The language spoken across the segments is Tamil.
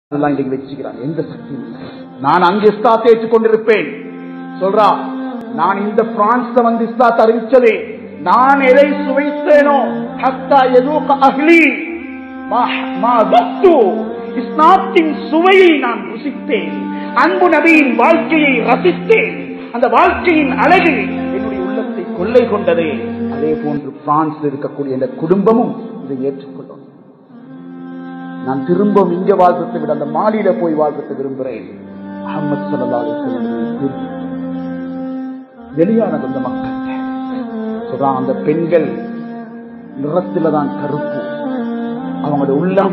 எல்லாம் இன்றைக்கு வச்சுக்கிறாங்க எந்த சக்தியும் இல்லை நான் அங்கு இஸ்லாத்தை ஏற்றுக்கொண்டிருப்பேன் சொல்றா நான் இந்த பிரான்ஸ்ல வந்து இஸ்லாத் அறிவிச்சதே நான் எதை சுவைத்தேனோ ஹத்தா எதூக அஹ்லி மா- மா தத்து. இஸ்லாத்தின் சுவையை நான் ருசித்தேன் அன்பு நபியின் வாழ்க்கையை ரசித்தேன் அந்த வாழ்க்கையின் அழகு என்னுடைய உள்ளத்தை கொள்ளை கொண்டதே அதே போன்று பிரான்ஸ் இருக்கக்கூடிய இந்த குடும்பமும் இதை ஏற்றுக்கொள்ளும் நான் திரும்பவும் இங்க வாழ்றதை விட அந்த மாடியில போய் வாழ்றதை விரும்புகிறேன் அஹமது ஸல்லல்லாஹு அலைஹி வஸல்லம் வெளியானது அந்த மக்கள் சொல்றான் அந்த பெண்கள் நிறத்தில தான் கருப்பு அவங்களோட உள்ளம்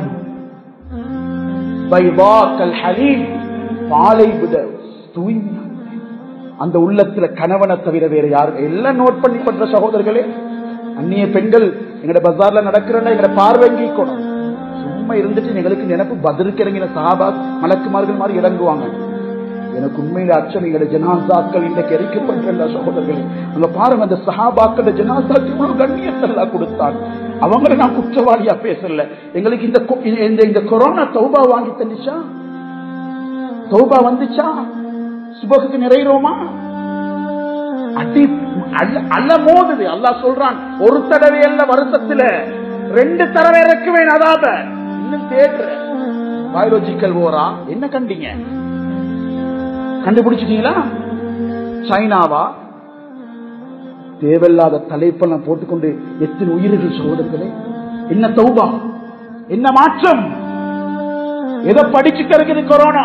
பைபாக்கல் ஹலீம் பாலை விட தூய்மையானது அந்த உள்ளத்துல கணவனை தவிர வேற யாரும் எல்லாம் நோட் பண்ணி பண்ற சகோதரர்களே அந்நிய பெண்கள் எங்கட பஜார்ல நடக்கிறன்னா எங்கட பார்வைங்கிக்கணும் சும்மா இருந்துட்டு எங்களுக்கு நினைப்பு பதிலுக்கு இறங்கின சஹாபா மலக்குமார்கள் மாதிரி இறங்குவாங்க எனக்கு உண்மையில அச்சம் எங்கட ஜனாசாக்கள் இன்றைக்கு எரிக்கப்பட்ட சகோதரர்களே அங்க பாருங்க அந்த சஹாபாக்கள ஜனாசாக்கு இவ்வளவு கண்ணியத்தெல்லாம் கொடுத்தாங்க அவங்கள நான் குற்றவாளியா பேசல எங்களுக்கு இந்த கொ- இந்த இந்த கொரோனா தௌபா வாங்கி தந்துச்சா தௌபா வந்துச்சா சுபகுக்கு நிறைகிறோமா அடி அல்ல அல்ல மோதுது அல்லாஹ் சொல்றான் ஒரு தடவை அல்ல வருஷத்துல ரெண்டு தடவை இறக்குவேன் அதாத இன்னும் தேடுற பயாலஜிக்கல் ஓரா என்ன கண்டீங்க கண்டுபிடிச்சிட்டீங்களா சைனாவா தேவையில்லாத தலைப்பெல்லாம் போட்டுக்கொண்டு எத்தனை உயிர்கள் சகோதரர்களே என்ன தௌபா என்ன மாற்றம் எதை படிச்சுட்டு இருக்குது கொரோனா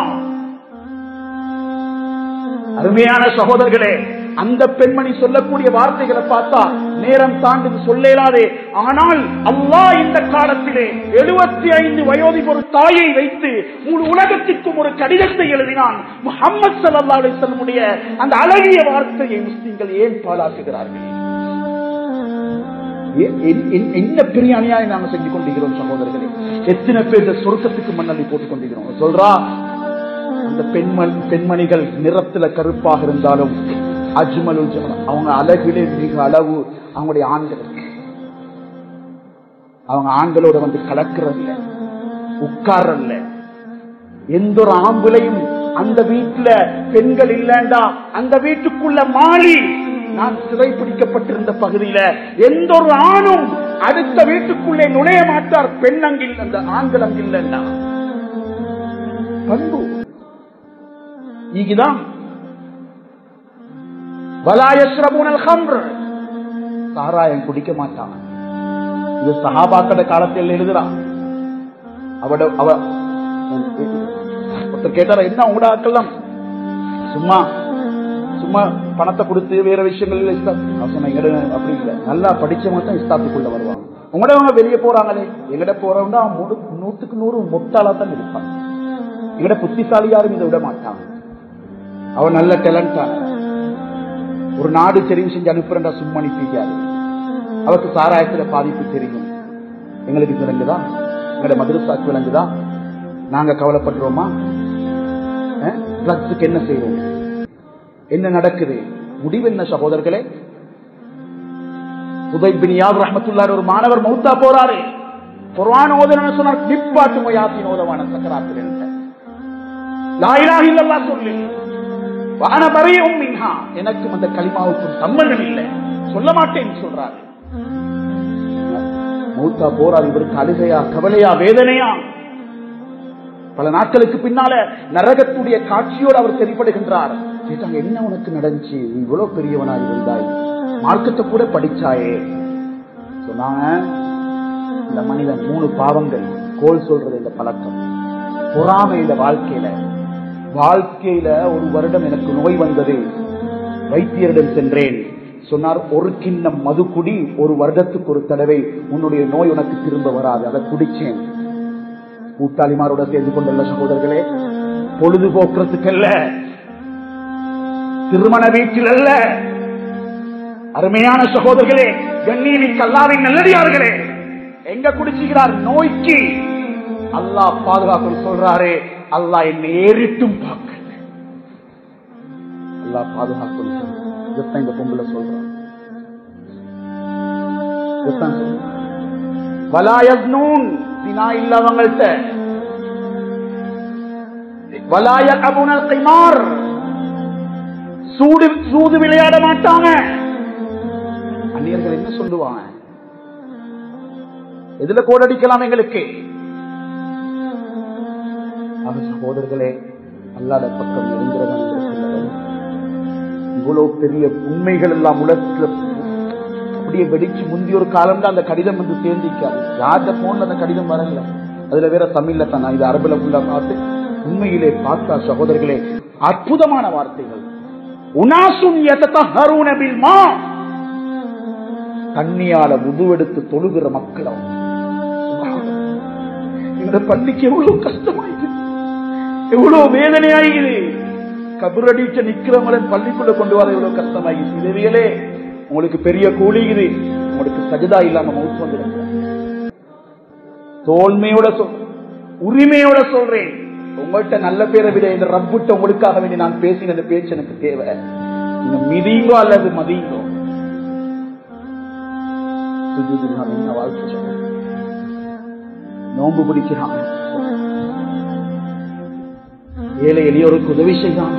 அருமையான சகோதரர்களே அந்த பெண்மணி சொல்லக்கூடிய வார்த்தைகளை பார்த்தா நேரம் தாண்டி சொல்லலாதே ஆனால் அல்லாஹ் இந்த காலத்திலே எழுபத்தி ஐந்து வயோதிக ஒரு தாயை வைத்து முழு உலகத்திற்கும் ஒரு கடிதத்தை எழுதினான் முகமது சல்லா அலிசல்லுடைய அந்த அழகிய வார்த்தையை முஸ்லிம்கள் ஏன் பாழாக்குகிறார்கள் ஏ- என்- என்- என்ன பெரிய அநியாயம் நாம செஞ்சு கொண்டிருக்கிறோம் சகோதரர்களே எத்தனை பேர் இந்த சொர்க்கத்துக்கு மண்ணள்ளி போட்டுக் கொண்டிருக்கிறோம் சொல்றா அந்த பெண்மணி பெண்மணிகள் நிறத்துல கருப்பாக இருந்தாலும் அஜ்மலு ஜமல் அவங்க அழகிலே மிக அளவு அவங்களுடைய ஆண்களுக்கு அவங்க ஆண்களோட வந்து கலக்கிறதில்ல உட்கார்றல்ல எந்த ஒரு ஆம்புலையும் அந்த வீட்டுல பெண்கள் இல்லண்டா அந்த வீட்டுக்குள்ள மாறி நான் சிறைப்பிடிக்கப்பட்டிருந்த பகுதியில எந்த ஒரு ஆணும் அடுத்த வீட்டுக்குள்ளே நுழைய மாட்டார் பெண் அங்கில் அந்த ஆண்கள் அங்கில்லண்டா பண்பு ಈಗಿதான் வலாயஸ்ரபூனல் ஹம்ர் சாராயம் குடிக்க மாட்டான் இது சஹாபாக்கட காலத்தில் எழுதுறான் அவட அவ ஒருத்தர் கேட்டாரா என்ன உங்களோட ஆக்கலாம் சும்மா சும்மா பணத்தை கொடுத்து வேற விஷயங்கள் அப்படி இல்லை நல்லா படிச்சவங்க தான் இஸ்தாத்துக்குள்ள வருவாங்க உங்களோட அவங்க வெளியே போறாங்களே எங்கட போறவங்க அவன் முழு- நூத்துக்கு நூறு முட்டாளா தான் இருப்பாங்க எங்கட புத்திசாலி யாரும் இதை விட மாட்டாங்க அவன் நல்ல டேலண்டான ஒரு நாடு தெரிவு செஞ்சு அனுப்புறா சும்மா அனுப்பிக்காது அவருக்கு சாராயத்துல பாதிப்பு தெரியும் எங்களுக்கு விளங்குதா எங்களோட மதுரசாக்கு விளங்குதா நாங்க கவலைப்படுறோமா ட்ரக்ஸுக்கு என்ன செய்யறோம் என்ன நடக்குது முடிவு என்ன சகோதரர்களே உதய் பின் யாத் ரஹமத்துல்லாஹி ஒரு மாணவர் மௌத்தா போறாரு குர்ஆன் ஓதணும்னு சொன்னார் நிப்பாட்டுங்க யாத்தின் ஓதவான சக்கராத்தில் லா இலாஹ இல்லல்லாஹ் சொல்லு வான பரையும் மின்ஹா எனக்கும் அந்த கலிமாவுக்கும் சம்பந்தம் இல்லை சொல்ல மாட்டேன்னு சொல்றாரு மூத்தா போறார் இவருக்கு அழுகையா கவலையா வேதனையா பல நாட்களுக்கு பின்னால நரகத்துடைய காட்சியோடு அவர் தெரிப்படுகின்றார் கேட்டாங்க என்ன உனக்கு நடந்துச்சு நீ இவ்வளவு பெரியவனாய் இருந்தாய் மார்க்கத்தை கூட படிச்சாயே சொன்னாங்க இந்த மனிதன் மூணு பாவங்கள் கோல் சொல்றது இந்த பழக்கம் பொறாமை இந்த வாழ்க்கையில வாழ்க்கையில ஒரு வருடம் எனக்கு நோய் வந்தது வைத்தியரிடம் சென்றேன் சொன்னார் ஒரு கிண்ணம் மது குடி ஒரு வருடத்துக்கு ஒரு தடவை உன்னுடைய நோய் உனக்கு திரும்ப வராது அதை குடிச்சேன் கூட்டாளிமாரோட சேர்ந்து கொண்டுள்ள சகோதரர்களே பொழுதுபோக்குறதுக்கு அல்ல திருமண வீட்டில் அல்ல அருமையான சகோதரர்களே கண்ணியமின் கல்லாவின் நல்லடியார்களே எங்க குடிச்சுகிறார் நோய்க்கு அல்லாஹ் பாதுகாப்பு சொல்றாரே அல்லாஹ் என்னை ஏறிட்டும் பார்க்கல அல்லாஹ் பாதுகாப்பு இதைத்தான் இந்த பொம்பளை சொல்றான் இதைத்தான் சொல்றான் வலாயஸ்னூன் தினா இல்லவங்கள்ட்ட வலாய அபுனல் கைமார் சூடு சூது விளையாட மாட்டாங்க அந்நியர்கள் என்ன சொல்லுவாங்க எதுல கோடடிக்கலாம் எங்களுக்கு ஆக சகோதரர்களே அல்லாத பக்கம் இருந்திரதான் இவ்வளவு பெரிய உண்மைகள் எல்லாம் உலகத்துல அப்படியே வெடிச்சு முந்தி ஒரு காலம் தான் அந்த கடிதம் வந்து சேர்ந்திக்காது யார்கிட்ட போன்ல அந்த கடிதம் வரல அதுல வேற தமிழ்ல தான் நான் இது அரபுல உள்ள பார்த்து உண்மையிலே பார்த்தா சகோதரர்களே அற்புதமான வார்த்தைகள் உனாசும் யததஹரூன பில் மா தண்ணியால உதுவெடுத்து தொழுகிற மக்களும் இந்த பள்ளிக்கு எவ்வளவு கஷ்டமாயிது எவ்வளவு வேதனையாயிது கபரடிச்ச நிக்கிறவங்களை பள்ளிக்குள்ள கொண்டு வர எவ்வளவு கஷ்டமாயிடுச்சு இதுவியலே உங்களுக்கு பெரிய கூலி இது உங்களுக்கு சஜதா இல்லாம மவுத் வந்துடும் தோல்மையோட சொல் உரிமையோட சொல்றேன் உங்கள்கிட்ட நல்ல பேரை விட இந்த ரப்புட்ட உங்களுக்காக வேண்டி நான் பேசின இந்த பேச்சு எனக்கு தேவை நீங்க மிதிங்கோ அல்லது மதிங்கோ சுஜூதுக்கு நான் என்ன வாழ்க்கை சொல்றேன் நோன்பு பிடிக்கிறாங்க ஏழை எளியோருக்கு உதவி செய்தாங்க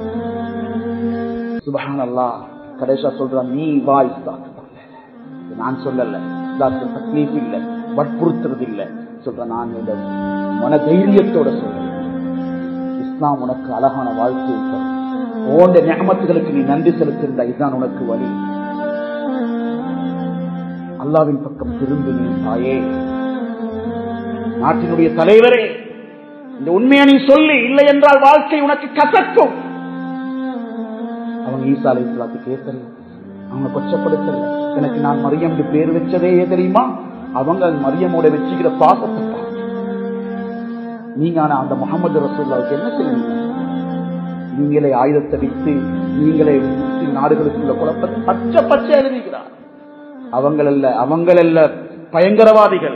சுபஹான் அல்லா கடைசா சொல்றான் நீ வா இஸ்லாத்துக்கு இது நான் சொல்லல இஸ்லாத்து தக்லீஃப் இல்ல வற்புறுத்துறது இல்ல சொல்ற நான் இந்த மன தைரியத்தோட சொல்றேன் இஸ்லாம் உனக்கு அழகான வாழ்க்கை தரும் ஓண்ட ஞாபகத்துகளுக்கு நீ நன்றி செலுத்திருந்த இதுதான் உனக்கு வழி அல்லாவின் பக்கம் திரும்பி நீ தாயே நாட்டினுடைய தலைவரே இந்த உண்மையை நீ சொல்லி இல்லை என்றால் வாழ்க்கை உனக்கு கசக்கும் அவங்க ஈசா அலை இஸ்லாத்துக்கு ஏத்தல அவங்க கொச்சப்படுத்தல எனக்கு நான் மரியம் பேர் வச்சதே தெரியுமா அவங்க மரியமோட வச்சுக்கிற பாசத்தை பார்த்து. நீங்க ஆனா அந்த முகமது ரசூல்லாவுக்கு என்ன செய்வீங்க நீங்களே ஆயுதத்தை விட்டு நீங்களே முஸ்லிம் நாடுகளுக்குள்ள குழப்பத்தை பச்சை பச்சை எழுதுகிறார் அவங்களல்ல அவங்களல்ல பயங்கரவாதிகள்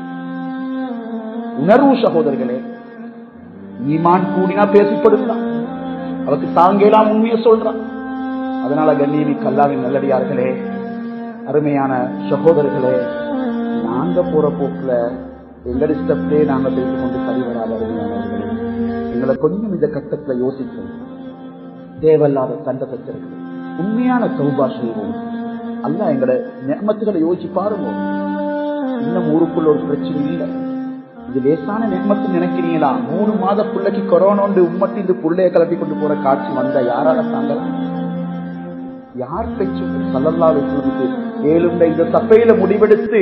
உணர்வு சகோதரர்களே ஈமான் கூடினா பேசிப்படுகிறான் அவருக்கு தாங்கலாம் உண்மையை சொல்றான் அதனால கண்ணியமி கல்லாவின் நல்லடியார்களே அருமையான சகோதரர்களே நாங்க போற போக்குல எங்க இஷ்டத்திலே நாங்க பேசிக் கொண்டு சரி வராத அருமையானவர்களே எங்களை கொஞ்சம் இந்த கட்டத்துல யோசிக்கணும் தேவையில்லாத சண்டை சச்சரவுகள் உண்மையான சௌபா செய்வோம் அல்ல எங்களை நியமத்துகளை யோசிச்சு பாருங்க இன்னும் ஊருக்குள்ள ஒரு பிரச்சனை இல்லை இது லேசான நியமத்து நினைக்கிறீங்களா மூணு மாத பிள்ளைக்கு கொரோனோண்டு உம்மட்டி இந்த புள்ளைய கிளப்பி கொண்டு போற காட்சி வந்தா யாரால தாங்கலாம் யார் பேச்சு சல்லல்லா வைத்து ஏழுண்ட இந்த சபையில முடிவெடுத்து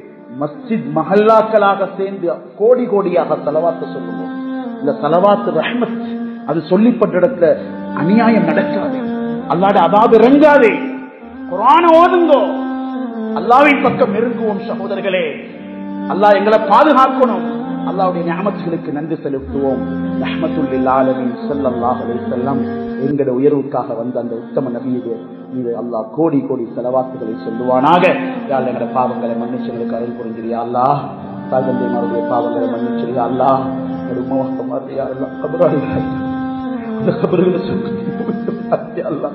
மஸ்ஜித் மஹல்லாக்களாக சேர்ந்து கோடி கோடியாக செலவாத்த சொல்லுவோம் இந்த செலவாத்து ரஹ்மத் அது சொல்லிப்பட்ட இடத்துல அநியாயம் நடக்காது அல்லாட அதாவது இறங்காதே குரான ஓதுங்கோ அல்லாவின் பக்கம் நெருங்குவோம் சகோதரர்களே அல்லாஹ் எங்களை பாதுகாக்கணும் அல்லாவுடைய ஞாபகங்களுக்கு நன்றி செலுத்துவோம் ரஹ்மத்துல்லில் ஆலமின் ஸல்லல்லாஹு அலைஹி வஸல்லம் எங்களுடைய உயர்வுக்காக வந்த அந்த உத்தம நபியுடைய மீது அல்லாஹ் கோடி கோடி செலவாத்துகளை சொல்லுவானாக யாழ் எங்களுடைய பாவங்களை மன்னிச்சவர்களுக்கு அருள் புரிஞ்சிரியா அல்லாஹ் தாகந்தேமாருடைய பாவங்களை மன்னிச்சிரியா அல்லாஹ் எங்களுடைய உமவாக்க மாற்றியா அல்லாஹ் கபராளிகள் அந்த கபர்களை சுற்றி அல்லாஹ்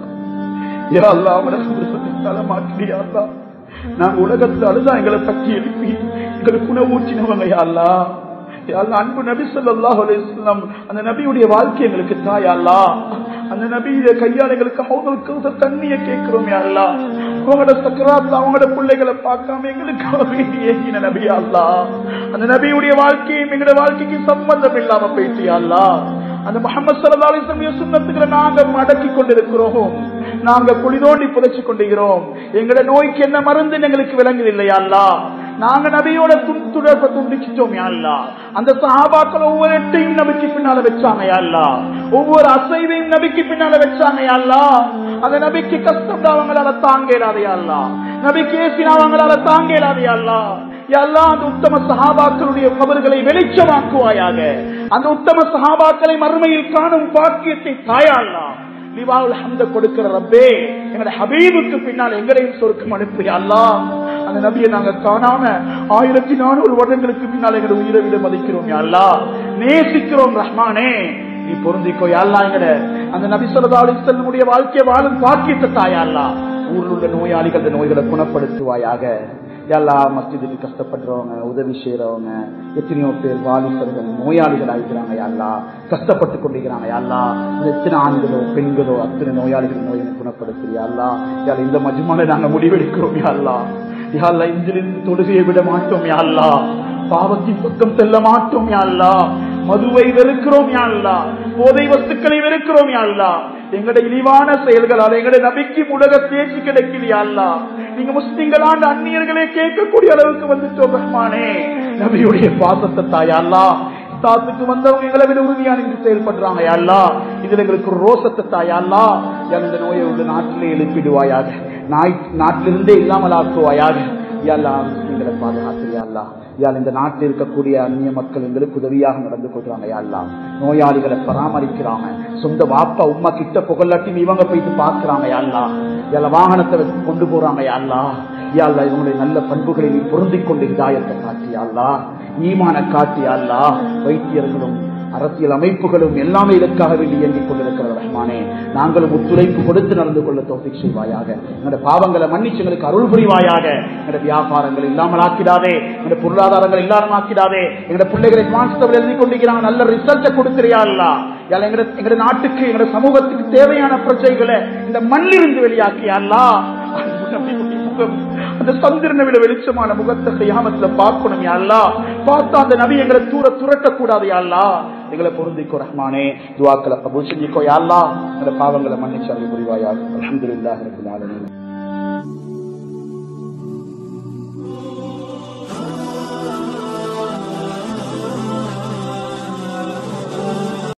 யா அல்லாஹ் அவனை கபர்களை மாற்றியா அல்லாஹ் நாங்க உலகத்துல அழுதா எங்களை பற்றி எழுப்பி எங்களுக்கு உணவு ஊற்றினவங்க யாழ்லா யாழ்லா அன்பு நபி ஸல்லல்லாஹு அலைஹி வஸல்லம் அந்த நபியுடைய வாழ்க்கை எங்களுக்கு தாயாள்லா அந்த நபியுடைய கையால் எங்களுக்கு ஹவுதுல் கௌசர் தண்ணியை கேட்கிறோம் யாழ்லா அவங்களோட சக்கராத்துல அவங்களோட பிள்ளைகளை பார்க்காம எங்களுக்கு ஏகின நபி அல்லா அந்த நபியுடைய வாழ்க்கையும் எங்களோட வாழ்க்கைக்கு சம்பந்தம் இல்லாம போயிட்டு அல்லா அந்த முகமது சல்லா அலிஸ்லமிய சுண்ணத்துக்களை நாங்க அடக்கி கொண்டிருக்கிறோம் நாங்க குழி தோண்டி புதைச்சு கொண்டிருக்கிறோம் எங்களோட நோய்க்கு என்ன மருந்து எங்களுக்கு விளங்குது இல்லையா அல்லா நாங்க நபியோட துண்டுடப்ப துண்டிச்சிட்டோம் யாழ்லா அந்த சஹாபாக்கள் ஒவ்வொரு எட்டையும் நபிக்கு பின்னால வச்சாங்க யாழ்லா ஒவ்வொரு அசைவையும் நபிக்கு பின்னால வச்சாங்க யாழ்லா அந்த நபிக்கு கஷ்டம் அவங்களால தாங்க இயலாதையாள்லா நபிக்கு ஏசினா அவங்களால தாங்க இயலாதையாள்லா எல்லாம் அந்த உத்தம சஹாபாக்களுடைய கபர்களை வெளிச்சமாக்குவாயாக அந்த உத்தம சஹாபாக்களை மறுமையில் காணும் பாக்கியத்தை தாயாள்லா லிவாவுல் ஹம்த கொடுக்கிற ரப்பே எங்கட ஹபீபுக்கு பின்னால் எங்களையும் சொருக்கம் அனுப்பி அல்லா அந்த நபியை நாங்க காணாம ஆயிரத்தி நானூறு வருடங்களுக்கு பின்னால் எங்களை உயிரை விட மதிக்கிறோம் அல்லா நேசிக்கிறோம் ரஹ்மானே நீ பொருந்திக்கோ யாழ்லா எங்கட அந்த நபி சொல்லா அலிசல்லமுடைய வாழ்க்கையை வாழும் பாக்கியத்தை தாயாள்லா ஊரில் உள்ள நோயாளிகள் நோய்களை குணப்படுத்துவாயாக எல்லா மஸ்ஜிதுக்கு கஷ்டப்படுறவங்க உதவி செய்யறவங்க எத்தனையோ பேர் வாலிபர்கள் நோயாளிகள் ஆகிக்கிறாங்க யாழ்லா கஷ்டப்பட்டு கொண்டிருக்கிறாங்க யாழ்லா எத்தனை ஆண்களோ பெண்களோ அத்தனை நோயாளிகள் நோயை குணப்படுத்துறியா அல்லா யாழ் இந்த மஜ்மால நாங்க முடிவெடுக்கிறோம் யாழ்லா யாழ்லா இன்றிலிருந்து தொழுகையை விட மாட்டோம் யாழ்லா பாவத்தின் பக்கம் செல்ல மாட்டோம் யாழ்லா மதுவை வெறுக்கிறோம் யாழ்லா போதை வஸ்துக்களை வெறுக்கிறோம் யாழ்லா எங்கட இழிவான செயல்களால் எங்கட நபிக்கு உலக தேர்ச்சி கிடைக்கலையா அல்லா நீங்க முஸ்லிம்களான அந்நியர்களே கேட்கக்கூடிய அளவுக்கு வந்துட்டோம் ரஹ்மானே நபியுடைய பாசத்தை தாயல்லா தாத்துக்கு வந்தவங்க எங்களை விட உறுதியான இங்கு செயல்படுறாங்க யாழ்லா இதுல எங்களுக்கு ஒரு ரோசத்தை தாயல்லா யாழ் இந்த நோயை உள்ள நாட்டிலே எழுப்பிடுவாயாக நாய் நாட்டிலிருந்தே இல்லாமல் ஆக்குவாயாக யாழ்லா முஸ்லிம்களை பாதுகாத்துறியா யாழ் இந்த நாட்டில் இருக்கக்கூடிய அந்நிய மக்கள் எங்களுக்கு உதவியாக நடந்து கொள்றாங்க யாழ்லா நோயாளிகளை பராமரிக்கிறாங்க சொந்த வாப்பா உமா கிட்ட புகழாட்டி இவங்க போயிட்டு பாக்குறாங்க யாழ்லா யாழ வாகனத்தை வச்சு கொண்டு போறாங்க யாழ்லா யாழ்லா இவங்களுடைய நல்ல பண்புகளை நீ பொருந்திக் கொண்டு இதாயத்தை காட்டியாள்லா ஈமான காட்டியாள்லா வைத்தியர்களும் அரசியல் அமைப்புகளும் எல்லாமே இதற்காக வேண்டி இயங்கிக் கொண்டிருக்கிறது ரஹ்மானே நாங்களும் ஒத்துழைப்பு கொடுத்து நடந்து கொள்ள தோப்பிக் செய்வாயாக எங்களுடைய பாவங்களை மன்னிச்சு எங்களுக்கு அருள் புரிவாயாக எங்களுடைய வியாபாரங்கள் இல்லாமல் ஆக்கிடாதே எங்களுடைய பொருளாதாரங்கள் இல்லாமல் ஆக்கிடாதே எங்களுடைய பிள்ளைகளை மாஸ்டர் எழுதி கொண்டிருக்கிறாங்க நல்ல ரிசல்ட்டை கொடுக்கிறியா இல்லா எங்களுடைய எங்களுடைய நாட்டுக்கு எங்களுடைய சமூகத்துக்கு தேவையான பிரச்சனைகளை இந்த மண்ணிலிருந்து வெளியாக்கியா அந்த சந்திரனை விட வெளிச்சமான முகத்தை செய்யாமத்துல பார்க்கணும் யாழ்லா பார்த்தா அந்த நபி எங்களை தூர துரட்ட கூடாது யாழ்லா எங்களை பொருந்திக்கோ ரஹ்மானே துவாக்களை கபூல் செஞ்சுக்கோ யாழ்லா எங்களை பாவங்களை மன்னிச்சு அறிவு புரிவாயா அலமதுல்லாஹ் ரபில் ஆலமீன்